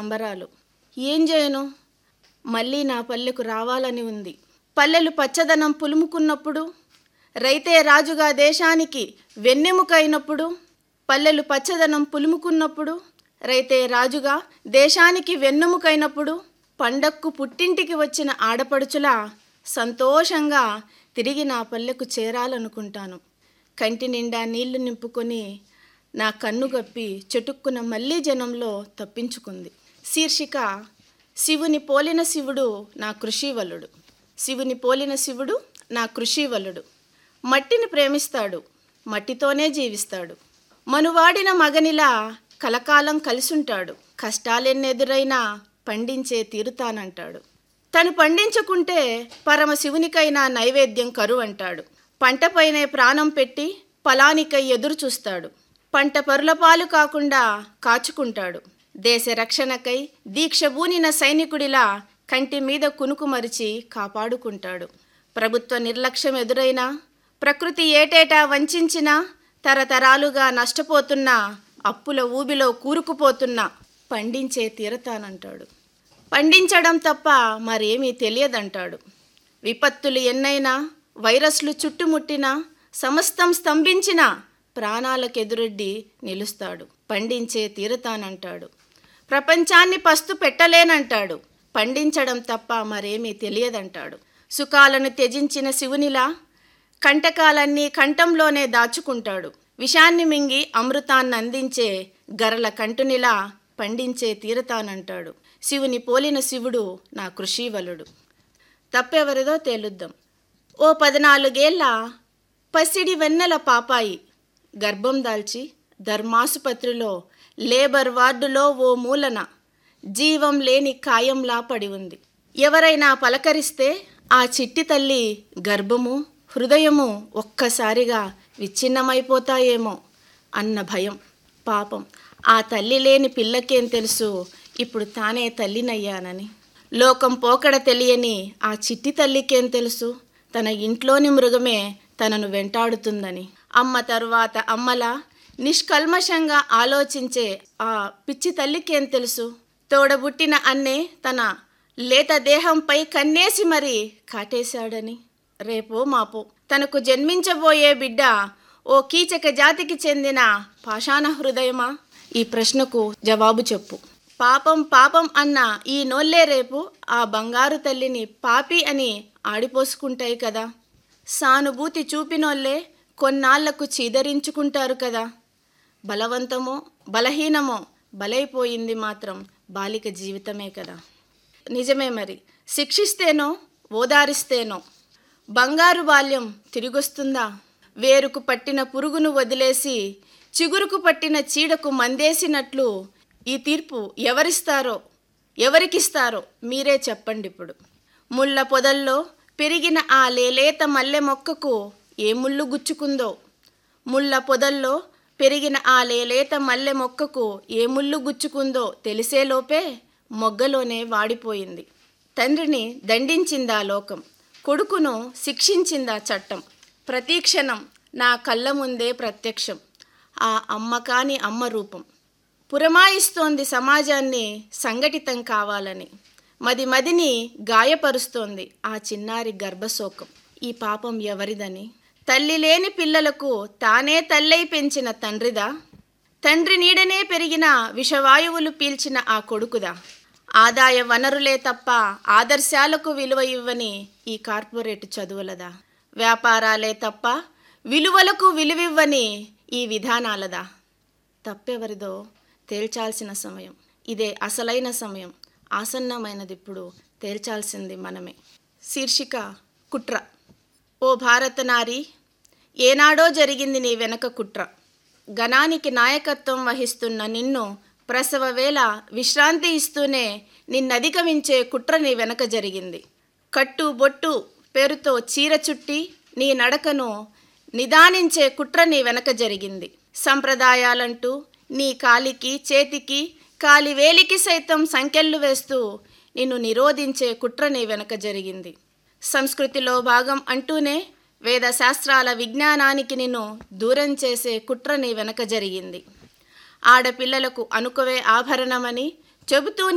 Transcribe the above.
సంబరాలు ఏం చేయను మళ్ళీ నా పల్లెకు రావాలని ఉంది పల్లెలు పచ్చదనం పులుముకున్నప్పుడు రైతే రాజుగా దేశానికి వెన్నెముకైనప్పుడు పల్లెలు పచ్చదనం పులుముకున్నప్పుడు రైతే రాజుగా దేశానికి వెన్నెముకైనప్పుడు పండక్కు పుట్టింటికి వచ్చిన ఆడపడుచులా సంతోషంగా తిరిగి నా పల్లెకు చేరాలనుకుంటాను కంటి నిండా నీళ్లు నింపుకొని నా కన్ను గప్పి చెటుక్కున మళ్ళీ జనంలో తప్పించుకుంది శీర్షిక శివుని పోలిన శివుడు నా కృషివలుడు శివుని పోలిన శివుడు నా కృషివలుడు మట్టిని ప్రేమిస్తాడు మట్టితోనే జీవిస్తాడు మనువాడిన మగనిలా కలకాలం కలిసుంటాడు కష్టాలెన్నెదురైనా పండించే తీరుతానంటాడు తను పండించుకుంటే పరమశివునికైనా నైవేద్యం కరువు అంటాడు పంటపైనే ప్రాణం పెట్టి ఫలానికై ఎదురు చూస్తాడు పంట పరుల పాలు కాకుండా కాచుకుంటాడు దేశ రక్షణకై దీక్ష బూనిన సైనికుడిలా కంటి మీద కునుకు మరిచి కాపాడుకుంటాడు ప్రభుత్వ నిర్లక్ష్యం ఎదురైనా ప్రకృతి ఏటేటా వంచినా తరతరాలుగా నష్టపోతున్నా అప్పుల ఊబిలో కూరుకుపోతున్నా పండించే తీరతానంటాడు పండించడం తప్ప మరేమీ తెలియదంటాడు విపత్తులు ఎన్నైనా వైరస్లు చుట్టుముట్టినా సమస్తం స్తంభించిన ప్రాణాలకెదురొడ్డి నిలుస్తాడు పండించే తీరతానంటాడు ప్రపంచాన్ని పస్తు పెట్టలేనంటాడు పండించడం తప్ప మరేమీ తెలియదంటాడు సుఖాలను త్యజించిన శివునిలా కంటకాలన్నీ కంఠంలోనే దాచుకుంటాడు విషాన్ని మింగి అమృతాన్ని అందించే గరల కంటునిలా పండించే తీరతానంటాడు శివుని పోలిన శివుడు నా కృషివలుడు తప్పెవరిదో తేలుద్దాం ఓ పద్నాలుగేళ్ల పసిడి వెన్నెల పాపాయి గర్భం దాల్చి ధర్మాసుపత్రిలో లేబర్ వార్డులో ఓ మూలన జీవం లేని కాయంలా పడి ఉంది ఎవరైనా పలకరిస్తే ఆ చిట్టి తల్లి గర్భము హృదయము ఒక్కసారిగా విచ్ఛిన్నమైపోతాయేమో అన్న భయం పాపం ఆ తల్లి లేని పిల్లకేం తెలుసు ఇప్పుడు తానే తల్లినయ్యానని లోకం పోకడ తెలియని ఆ చిట్టి తల్లికేం తెలుసు తన ఇంట్లోని మృగమే తనను వెంటాడుతుందని అమ్మ తరువాత అమ్మలా నిష్కల్మషంగా ఆలోచించే ఆ పిచ్చి తల్లికేం తెలుసు తోడబుట్టిన అన్నే తన లేత దేహంపై కన్నేసి మరి కాటేశాడని రేపో మాపో తనకు జన్మించబోయే బిడ్డ ఓ కీచక జాతికి చెందిన పాషాణ హృదయమా ఈ ప్రశ్నకు జవాబు చెప్పు పాపం పాపం అన్న ఈ నోళ్ళే రేపు ఆ బంగారు తల్లిని పాపి అని ఆడిపోసుకుంటాయి కదా సానుభూతి చూపినోళ్ళే కొన్నాళ్లకు చీదరించుకుంటారు కదా బలవంతమో బలహీనమో బలైపోయింది మాత్రం బాలిక జీవితమే కదా నిజమే మరి శిక్షిస్తేనో ఓదారిస్తేనో బంగారు బాల్యం తిరిగొస్తుందా వేరుకు పట్టిన పురుగును వదిలేసి చిగురుకు పట్టిన చీడకు మందేసినట్లు ఈ తీర్పు ఎవరిస్తారో ఎవరికిస్తారో మీరే చెప్పండి ఇప్పుడు ముళ్ళ పొదల్లో పెరిగిన ఆ లేలేత మల్లె మొక్కకు ఏ ముళ్ళు గుచ్చుకుందో ముళ్ళ పొదల్లో పెరిగిన ఆ లేలేత మల్లె మొక్కకు ఏ ముళ్ళు గుచ్చుకుందో తెలిసేలోపే మొగ్గలోనే వాడిపోయింది తండ్రిని దండించిందా లోకం కొడుకును శిక్షించిందా చట్టం ప్రతీక్షణం నా కళ్ళ ముందే ప్రత్యక్షం ఆ అమ్మ కాని అమ్మ రూపం పురమాయిస్తోంది సమాజాన్ని సంఘటితం కావాలని మది మదిని గాయపరుస్తోంది ఆ చిన్నారి గర్భశోకం ఈ పాపం ఎవరిదని తల్లి లేని పిల్లలకు తానే తల్లై పెంచిన తండ్రిదా తండ్రి నీడనే పెరిగిన విషవాయువులు పీల్చిన ఆ కొడుకుదా ఆదాయ వనరులే తప్ప ఆదర్శాలకు విలువ ఇవ్వని ఈ కార్పొరేట్ చదువులదా వ్యాపారాలే తప్ప విలువలకు విలువివ్వని ఈ విధానాలదా తప్పెవరిదో తేల్చాల్సిన సమయం ఇదే అసలైన సమయం ఆసన్నమైనది ఇప్పుడు తేల్చాల్సింది మనమే శీర్షిక కుట్ర ఓ భారత నారి ఏనాడో జరిగింది నీ వెనక కుట్ర గణానికి నాయకత్వం వహిస్తున్న నిన్ను ప్రసవ వేళ విశ్రాంతి ఇస్తూనే నిన్నధిగమించే కుట్ర నీ వెనక జరిగింది కట్టు బొట్టు పేరుతో చీర చుట్టి నీ నడకను నిదానించే కుట్ర నీ వెనక జరిగింది సంప్రదాయాలంటూ నీ కాలికి చేతికి కాలివేలికి సైతం సంకెళ్ళు వేస్తూ నిన్ను నిరోధించే కుట్ర నీ వెనక జరిగింది సంస్కృతిలో భాగం అంటూనే వేద శాస్త్రాల విజ్ఞానానికి నిన్ను దూరం చేసే కుట్ర నీ వెనక జరిగింది ఆడపిల్లలకు అనుకువే ఆభరణమని చెబుతూ